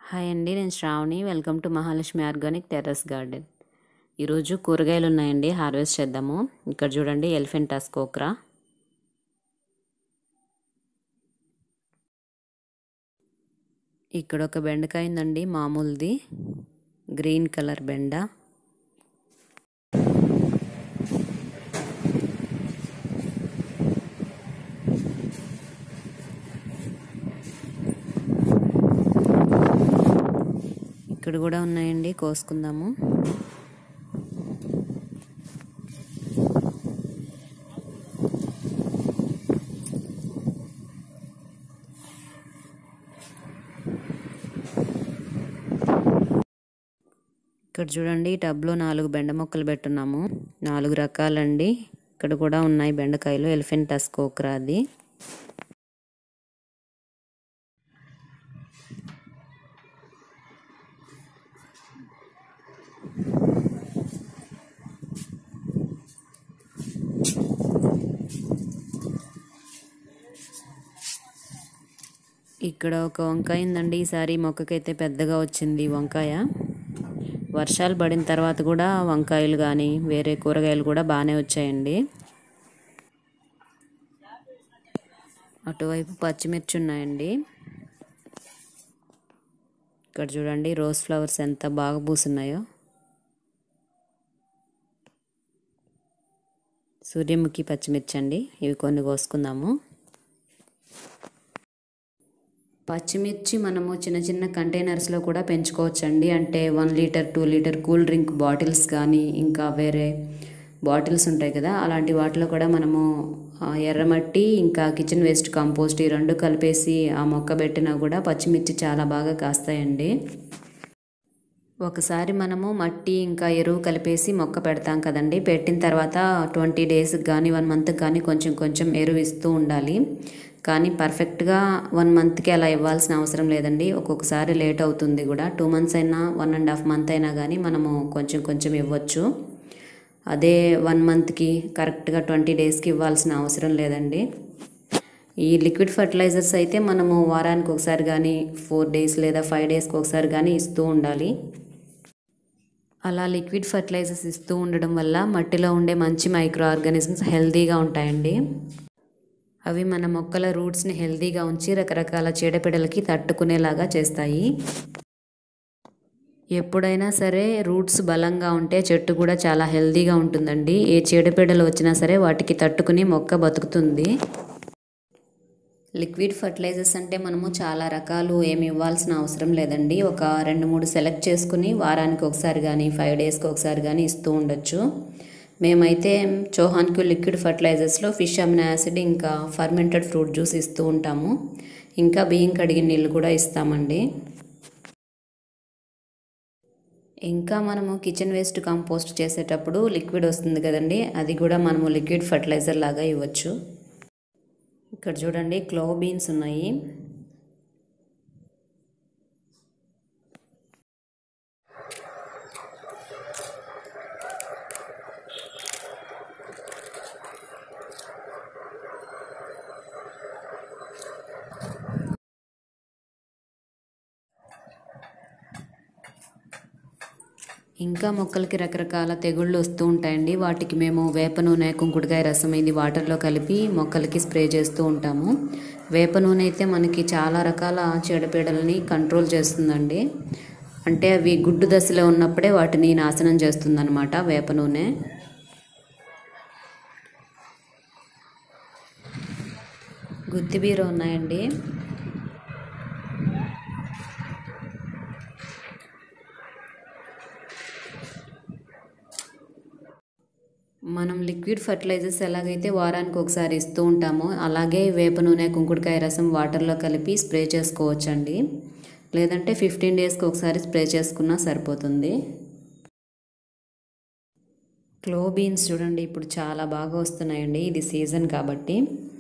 hi అండి నేను Sravani welcome to Mahalakshmi organic terrace garden ఈరోజు కూరగాయలు ఉన్నాయండి హార్వెస్ట్ చేద్దాము ఇక్కడ చూడండి ఎలిఫెంటాస్ కోక్రా ఇక్కడ ఒక బెండకాయ ఉందండి మామూలుది గ్రీన్ కలర్ బెండ ఇక్కడ కూడా ఉన్నాయండి కోసుకుందాము ఇక్కడ చూడండి టబ్లో నాలుగు బెండ మొక్కలు పెట్టున్నాము నాలుగు రకాలండి ఇక్కడ కూడా ఉన్నాయి బెండకాయలు ఎలిఫెంటస్ కోక్రా అది ఇక్కడ ఒక వంకాయ ఉందండి ఈసారి మొక్కకైతే పెద్దగా వచ్చింది వంకాయ వర్షాలు పడిన తర్వాత కూడా వంకాయలు కానీ వేరే కూరగాయలు కూడా బాగానే వచ్చాయండి అటువైపు పచ్చిమిర్చి ఉన్నాయండి ఇక్కడ చూడండి రోజ్ ఫ్లవర్స్ ఎంత బాగా పూసున్నాయో సూర్యముఖి పచ్చిమిర్చి అండి ఇవి కొన్ని కోసుకుందాము పచ్చిమిర్చి మనము చిన్న చిన్న కంటైనర్స్లో కూడా పెంచుకోవచ్చండి అంటే one litre two litre cool drink bottles కానీ ఇంకా వేరే బాటిల్స్ ఉంటాయి కదా అలాంటి వాటిలో కూడా మనము ఎర్రమట్టి ఇంకా కిచెన్ వేస్ట్ కంపోస్ట్ ఈ రెండు కలిపేసి ఆ మొక్క పెట్టినా కూడా పచ్చిమిర్చి చాలా బాగా కాస్తాయండి ఒకసారి మనము మట్టి ఇంకా ఎరువు కలిపేసి మొక్క పెడతాం కదండి పెట్టిన తర్వాత ట్వంటీ డేస్కి కానీ వన్ మంత్కి కానీ కొంచెం కొంచెం ఎరువు ఇస్తూ ఉండాలి కానీ పర్ఫెక్ట్గా వన్ మంత్కి అలా ఇవ్వాల్సిన అవసరం లేదండి ఒక్కొక్కసారి లేట్ అవుతుంది కూడా టూ మంత్స్ అయినా వన్ అండ్ హాఫ్ మంత్ అయినా కానీ మనము కొంచెం కొంచెం ఇవ్వచ్చు అదే వన్ మంత్కి కరెక్ట్గా ట్వంటీ డేస్కి ఇవ్వాల్సిన అవసరం లేదండి ఈ లిక్విడ్ ఫర్టిలైజర్స్ అయితే మనము వారానికి ఒకసారి కానీ ఫోర్ డేస్ లేదా ఫైవ్ డేస్కి ఒకసారి కానీ ఇస్తూ ఉండాలి అలా లిక్విడ్ ఫర్టిలైజర్స్ ఇస్తూ ఉండడం వల్ల మట్టిలో ఉండే మంచి మైక్రో ఆర్గానిజమ్స్ హెల్తీగా ఉంటాయండి అవి మన మొక్కల రూట్స్ని హెల్తీగా ఉంచి రకరకాల చీడపీడలకి తట్టుకునేలాగా చేస్తాయి ఎప్పుడైనా సరే రూట్స్ బలంగా ఉంటే చెట్టు కూడా చాలా హెల్తీగా ఉంటుందండి ఏ చీడపీడలు వచ్చినా సరే వాటికి తట్టుకుని మొక్క బతుకుతుంది లిక్విడ్ ఫర్టిలైజర్స్ అంటే మనము చాలా రకాలు ఏమి ఇవ్వాల్సిన అవసరం లేదండి ఒక రెండు మూడు సెలెక్ట్ చేసుకుని వారానికి ఒకసారి కానీ ఫైవ్ డేస్కి ఒకసారి కానీ ఇస్తూ ఉండొచ్చు మేమైతే చోహాన్క్యూ లిక్విడ్ ఫర్టిలైజర్స్లో ఫిష్ అమినో యాసిడ్ ఇంకా ఫర్మెంటెడ్ ఫ్రూట్ జ్యూస్ ఇస్తూ ఉంటాము ఇంకా బియ్యం కడిగిన నీళ్ళు కూడా ఇస్తామండి ఇంకా మనము కిచెన్ వేస్ట్ కంపోస్ట్ చేసేటప్పుడు లిక్విడ్ వస్తుంది కదండి అది కూడా మనము లిక్విడ్ ఫర్టిలైజర్ లాగా ఇవ్వచ్చు ఇక్కడ చూడండి క్లో బీన్స్ ఉన్నాయి ఇంకా మొక్కలకి రకరకాల తెగుళ్ళు వస్తూ ఉంటాయండి వాటికి మేము వేప నూనె కుంకుడుకాయ రసం ఇది వాటర్లో కలిపి మొక్కలకి స్ప్రే చేస్తూ ఉంటాము వేప నూనె అయితే మనకి చాలా రకాల చీడపీడలని కంట్రోల్ చేస్తుందండి అంటే అవి గుడ్డు దశలో ఉన్నప్పుడే వాటిని నాశనం చేస్తుందన్నమాట వేప నూనె గుత్తిబీర ఉన్నాయండి మనం లిక్విడ్ ఫర్టిలైజర్స్ ఎలాగైతే వారానికి ఒకసారి ఇస్తూ ఉంటామో అలాగే వేప నూనె కుంకుడుకాయ రసం వాటర్లో కలిపి స్ప్రే చేసుకోవచ్చండి లేదంటే ఫిఫ్టీన్ డేస్కి ఒకసారి స్ప్రే చేసుకున్నా సరిపోతుంది క్లో బీన్స్ చూడండి ఇప్పుడు చాలా బాగా వస్తున్నాయండి ఇది సీజన్ కాబట్టి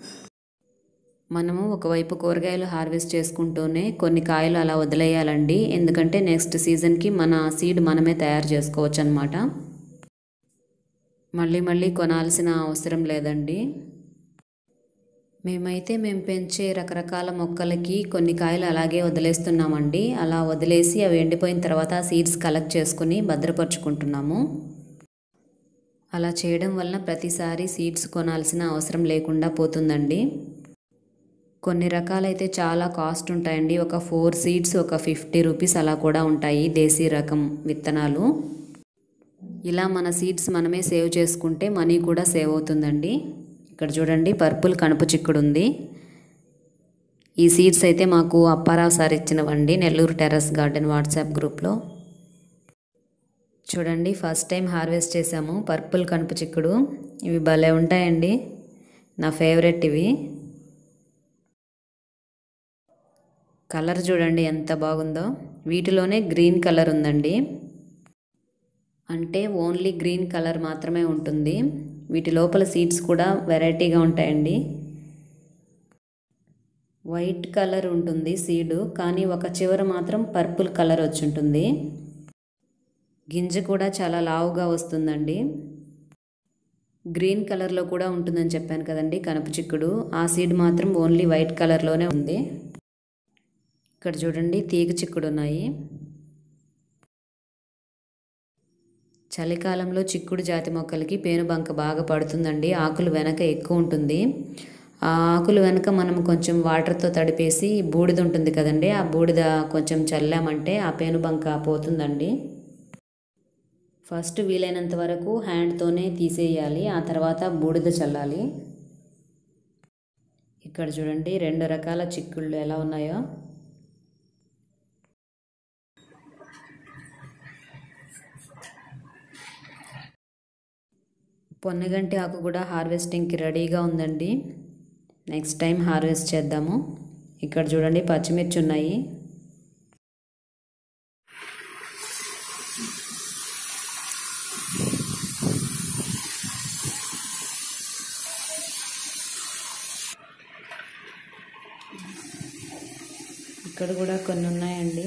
మనము ఒకవైపు కూరగాయలు హార్వెస్ట్ చేసుకుంటూనే కొన్ని కాయలు అలా వదిలేయాలండి ఎందుకంటే నెక్స్ట్ సీజన్కి మన సీడ్ మనమే తయారు చేసుకోవచ్చు అనమాట మళ్ళీ మళ్ళీ కొనాల్సిన అవసరం లేదండి మేమైతే మేము పెంచే రకరకాల మొక్కలకి కొన్ని కాయలు అలాగే వదిలేస్తున్నామండి అలా వదిలేసి అవి ఎండిపోయిన తర్వాత సీడ్స్ కలెక్ట్ చేసుకుని భద్రపరుచుకుంటున్నాము అలా చేయడం వలన ప్రతిసారి సీడ్స్ కొనాల్సిన అవసరం లేకుండా పోతుందండి కొన్ని రకాలైతే చాలా కాస్ట్ ఉంటాయండి ఒక ఫోర్ సీడ్స్ ఒక ఫిఫ్టీ రూపీస్ అలా కూడా ఉంటాయి దేశీ రకం విత్తనాలు ఇలా మన సీడ్స్ మనమే సేవ్ చేసుకుంటే మనీ కూడా సేవ్ అవుతుందండి ఇక్కడ చూడండి పర్పుల్ కనుపు చిక్కుడు ఉంది ఈ సీడ్స్ అయితే మాకు అప్పారావు సార్ ఇచ్చినవండి నెల్లూరు టెర్రస్ గార్డెన్ వాట్సాప్ గ్రూప్లో చూడండి ఫస్ట్ టైం హార్వెస్ట్ చేసాము పర్పుల్ కనుపు చిక్కుడు ఇవి భలే ఉంటాయండి నా ఫేవరెట్ ఇవి కలర్ చూడండి ఎంత బాగుందో వీటిలోనే గ్రీన్ కలర్ ఉందండి అంటే ఓన్లీ గ్రీన్ కలర్ మాత్రమే ఉంటుంది వీటి లోపల సీడ్స్ కూడా వెరైటీగా ఉంటాయండి వైట్ కలర్ ఉంటుంది సీడు కానీ ఒక చివర మాత్రం పర్పుల్ కలర్ వచ్చి ఉంటుంది గింజ కూడా చాలా లావుగా వస్తుందండి గ్రీన్ కలర్లో కూడా ఉంటుందని చెప్పాను కదండి కనుపు చిక్కుడు ఆ సీడ్ మాత్రం ఓన్లీ వైట్ కలర్లోనే ఉంది ఇక్కడ చూడండి తీగ చిక్కుడు ఉన్నాయి చలికాలంలో చిక్కుడు జాతి మొక్కలకి పేనుబంక బాగా పడుతుందండి ఆకులు వెనక ఎక్కువ ఉంటుంది ఆ ఆకులు వెనక మనం కొంచెం వాటర్తో తడిపేసి బూడిద ఉంటుంది కదండి ఆ బూడిద కొంచెం చల్లామంటే ఆ పేనుబంక పోతుందండి ఫస్ట్ వీలైనంత వరకు హ్యాండ్తోనే తీసేయాలి ఆ తర్వాత బూడిద చల్లాలి ఇక్కడ చూడండి రెండు రకాల చిక్కుళ్ళు ఎలా ఉన్నాయో పొన్నగంటి ఆకు కూడా హార్వెస్టింగ్కి రెడీగా ఉందండి నెక్స్ట్ టైం హార్వెస్ట్ చేద్దాము ఇక్కడ చూడండి పచ్చిమిర్చి ఉన్నాయి ఇక్కడ కూడా కొన్ని ఉన్నాయండి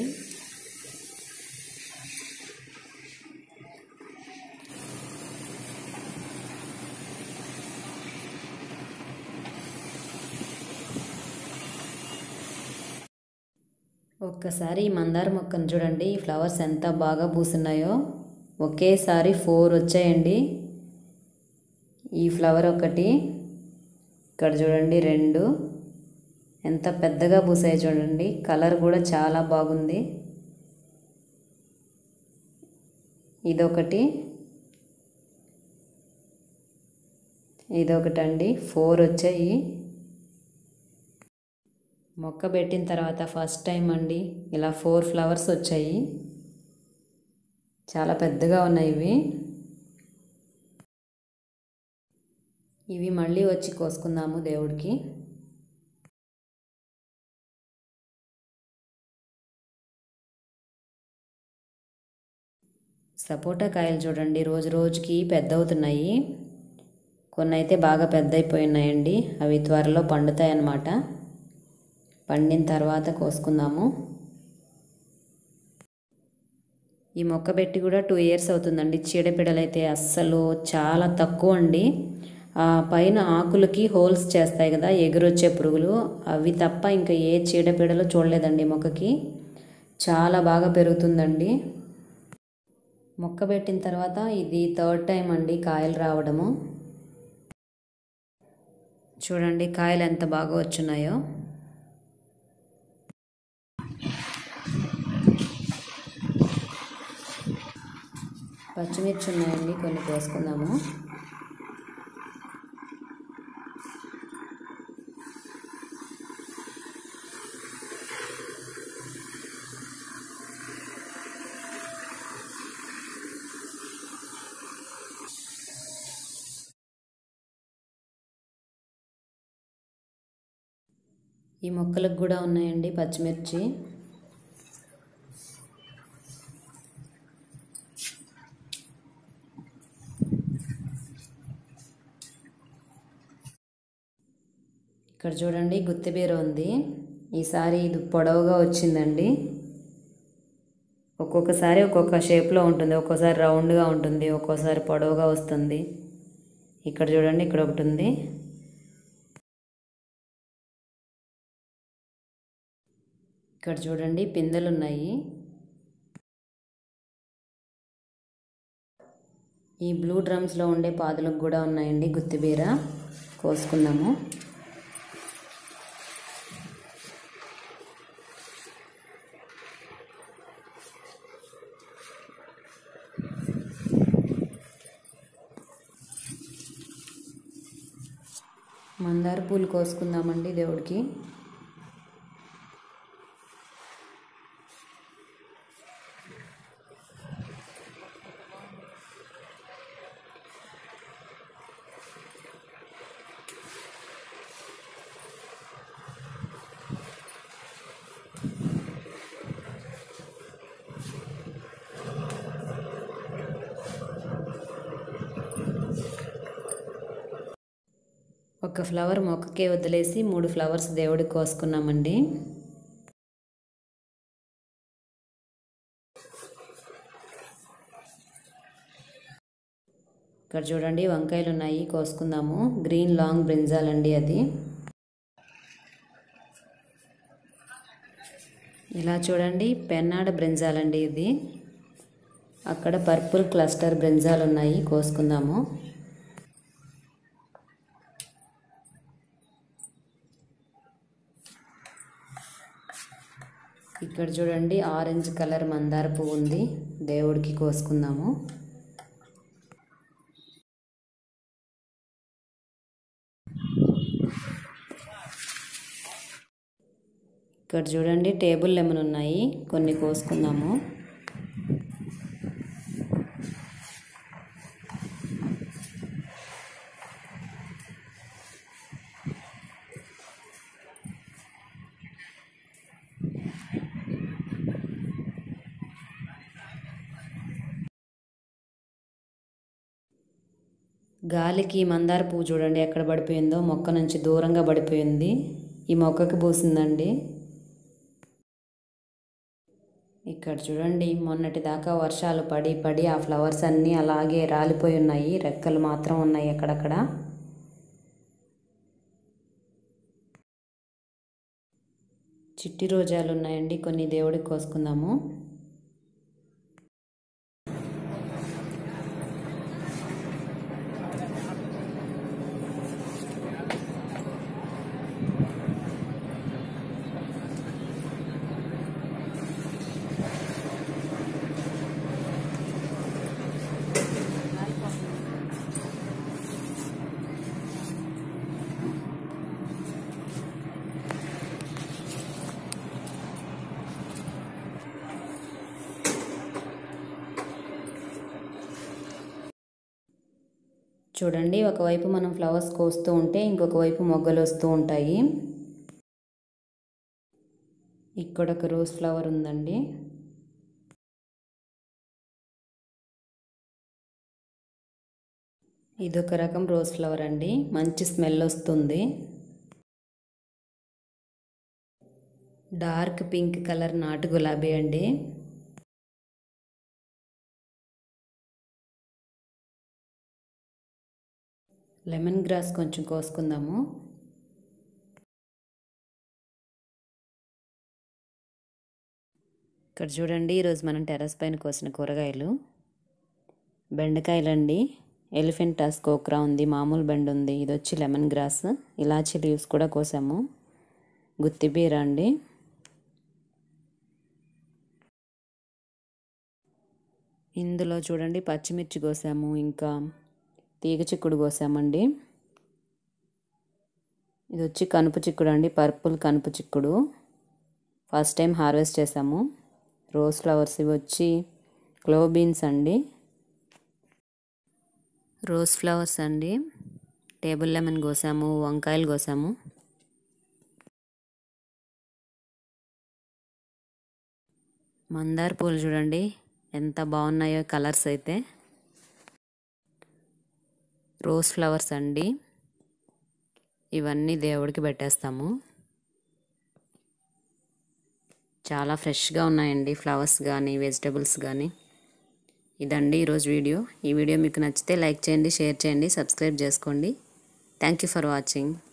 ఒక్కసారి ఈ మందార మొక్కను చూడండి ఈ ఫ్లవర్స్ ఎంత బాగా పూస్తున్నాయో ఒకేసారి ఫోర్ వచ్చాయండి ఈ ఫ్లవర్ ఒకటి ఇక్కడ చూడండి రెండు ఎంత పెద్దగా పూసాయి చూడండి కలర్ కూడా చాలా బాగుంది ఇదొకటి ఇదొకటండి ఫోర్ వచ్చాయి మొక్క పెట్టిన తర్వాత ఫస్ట్ టైం అండి ఇలా ఫోర్ ఫ్లవర్స్ వచ్చాయి చాలా పెద్దగా ఉన్నాయి ఇవి ఇవి మళ్ళీ వచ్చి కోసుకుందాము దేవుడికి సపోటా కాయలు చూడండి రోజు రోజుకి పెద్ద అవుతున్నాయి కొన్ని అయితే బాగా పెద్ద అయిపోయినాయండి అవి త్వరలో పండుతాయి అన్నమాట పండిన తర్వాత కోసుకుందాము ఈ మొక్క పెట్టి కూడా టూ ఇయర్స్ అవుతుందండి చీడపీడలు అయితే అస్సలు చాలా తక్కువ అండి ఆ పైన ఆకులకి హోల్స్ చేస్తాయి కదా ఎగురొచ్చే పురుగులు అవి తప్ప ఇంకా ఏ చీడపీడలు చూడలేదండి మొక్కకి చాలా బాగా పెరుగుతుందండి మొక్క పెట్టిన తర్వాత ఇది థర్డ్ టైం అండి కాయలు రావడము చూడండి కాయలు ఎంత బాగా వచ్చున్నాయో పచ్చిమిర్చి ఉన్నాయండి కొన్ని కోసుకుందాము ఈ మొక్కలకు కూడా ఉన్నాయండి పచ్చిమిర్చి ఇక్కడ చూడండి గుత్తిబీర ఉంది ఈసారి ఇది పొడవుగా వచ్చిందండి ఒక్కొక్కసారి ఒక్కొక్క షేప్లో ఉంటుంది ఒక్కోసారి రౌండ్గా ఉంటుంది ఒక్కోసారి పొడవుగా వస్తుంది ఇక్కడ చూడండి ఇక్కడ ఒకటి ఉంది ఇక్కడ చూడండి పిందెలు ఉన్నాయి ఈ బ్లూ డ్రమ్స్లో ఉండే పాదులకు కూడా ఉన్నాయండి గుత్తిబీర కోసుకుందాము మందార పూలు కోసుకుందామండి దేవుడికి ఒక ఫ్లవర్ మొక్కకే వదిలేసి మూడు ఫ్లవర్స్ దేవుడికి కోసుకున్నామండి ఇక్కడ చూడండి వంకాయలు ఉన్నాయి కోసుకుందాము గ్రీన్ లాంగ్ బ్రింజాల్ అండి అది ఇలా చూడండి పెన్నాడ బ్రింజాల్ అండి ఇది అక్కడ పర్పుల్ క్లస్టర్ బ్రింజాలు ఉన్నాయి కోసుకుందాము ఇక్కడ చూడండి ఆరెంజ్ కలర్ మందార పువ్వు ఉంది దేవుడికి కోసుకుందాము ఇక్కడ చూడండి టేబుల్ లెమన్ ఉన్నాయి కొన్ని కోసుకుందాము గాలికి మందార పువ్వు చూడండి ఎక్కడ పడిపోయిందో మొక్క నుంచి దూరంగా పడిపోయింది ఈ మొక్కకి పూసిందండి ఇక్కడ చూడండి మొన్నటి దాకా వర్షాలు పడి పడి ఆ ఫ్లవర్స్ అన్నీ అలాగే రాలిపోయి ఉన్నాయి రెక్కలు మాత్రం ఉన్నాయి అక్కడక్కడ చిట్టి రోజాలు ఉన్నాయండి కొన్ని దేవుడికి కోసుకుందాము చూడండి ఒకవైపు మనం ఫ్లవర్స్ కోస్తూ ఉంటే ఇంకొక వైపు మొగ్గలు వస్తూ ఉంటాయి ఇక్కడ ఒక రోజ్ ఫ్లవర్ ఉందండి ఇదొక రకం రోజ్ ఫ్లవర్ అండి మంచి స్మెల్ వస్తుంది డార్క్ పింక్ కలర్ నాటు గులాబీ అండి లెమన్ గ్రాస్ కొంచెం కోసుకుందాము ఇక్కడ చూడండి ఈరోజు మనం టెర్రస్ పైన కోసిన కూరగాయలు బెండకాయలండి ఎలిఫెంట్ టస్క్ కోక్రా ఉంది మామూలు బెండ ఉంది ఇది వచ్చి లెమన్ గ్రాస్ ఇలాచీ లీవ్స్ కూడా కోసాము గుత్తిబీర అండి ఇందులో చూడండి పచ్చిమిర్చి కోసాము ఇంకా తీగ చిక్కుడు కోసామండి ఇది వచ్చి కనుపు చిక్కుడు అండి పర్పుల్ కనుపు చిక్కుడు ఫస్ట్ టైం హార్వెస్ట్ చేసాము రోజ్ ఫ్లవర్స్ ఇవి వచ్చి క్లో బీన్స్ అండి రోజ్ ఫ్లవర్స్ అండి టేబుల్ లెమన్ కోసాము వంకాయలు కోసాము మందార పూలు చూడండి ఎంత బాగున్నాయో కలర్స్ అయితే రోజ్ ఫ్లవర్స్ అండి ఇవన్నీ దేవుడికి పెట్టేస్తాము చాలా ఫ్రెష్గా ఉన్నాయండి ఫ్లవర్స్ కానీ వెజిటబుల్స్ కానీ ఇదండి ఈరోజు వీడియో ఈ వీడియో మీకు నచ్చితే లైక్ చేయండి షేర్ చేయండి సబ్స్క్రైబ్ చేసుకోండి థ్యాంక్ యూ ఫర్ వాచింగ్